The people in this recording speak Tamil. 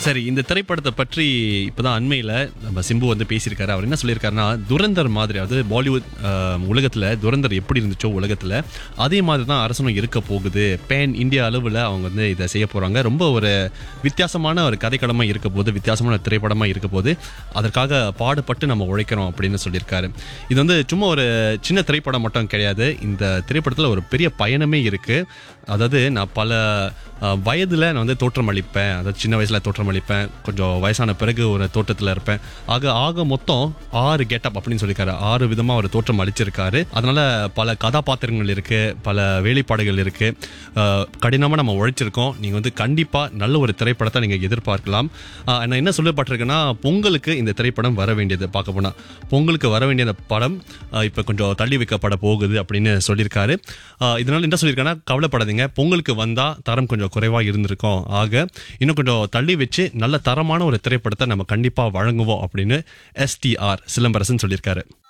சரி இந்த திரைப்படத்தை பற்றி இப்பதான் அண்மையில நம்ம சிம்பு வந்து பேசியிருக்காரு அவர் என்ன சொல்லியிருக்காருன்னா துரந்தர் மாதிரி அதாவது பாலிவுட் ஆஹ், உலகத்துல துரந்தர் எப்படி இருந்துச்சோ உலகத்துல அதே மாதிரி தான் அரசனும் இருக்க போகுது பேன் இந்தியா அளவுல அவங்க வந்து இதை செய்ய போறாங்க ரொம்ப ஒரு வித்தியாசமான ஒரு கதைக்களமா இருக்க போது வித்தியாசமான திரைப்படமா இருக்க போது அதற்காக பாடுபட்டு நம்ம உழைக்கிறோம் அப்படின்னு சொல்லியிருக்காரு இது வந்து சும்மா ஒரு சின்ன திரைப்படம் மட்டும் கிடையாது இந்த திரைப்படத்துல ஒரு பெரிய பயணமே இருக்கு அதாவது நான் பல அஹ், வயதுல நான் வந்து தோற்றம் அளிப்பேன் அதாவது சின்ன வயசுல தோற்றம் அளிப்பேன் கொஞ்சம் வயசான பிறகு ஒரு தோற்றத்துல இருப்பேன் ஆக ஆக மொத்தம் ஆறு கெட்டப் அப்படின்னு சொல்லியிருக்காரு ஆறு விதமா ஒரு தோற்றம் அளிச்சிருக்காரு அதனால பல கதாபாத்திரங்கள் இருக்கு பல வேலைப்பாடுகள் இருக்கு அஹ், கடினமா நம்ம உழைச்சிருக்கோம் நீங்க வந்து கண்டிப்பா நல்ல ஒரு திரைப்படத்தை நீங்க எதிர்பார்க்கலாம் அஹ், நான் என்ன சொல்லப்பட்டிருக்குன்னா பொங்கலுக்கு இந்த திரைப்படம் வர வேண்டியது பார்க்க போனா பொங்கலுக்கு வர வேண்டிய அந்த படம் அஹ், இப்ப கொஞ்சம் தள்ளி வைக்கப்பட போகுது அப்படின்னு சொல்லியிருக்காரு அஹ், இதனால என்ன சொல்லியிருக்காங்கன்னா கவலைப்படாதீங்க பொங்கலுக்கு வந்தா தரம் கொஞ்சம் குறைவா இருந்திருக்கும் ஆக இன்னும் கொஞ்சம் தள்ளி வச்சு நல்ல தரமான ஒரு திரைப்படத்தை நம்ம கண்டிப்பா வழங்குவோம் அப்படின்னு எஸ்டிஆர் சிலம்பரசன் சொல்லியிருக்காரு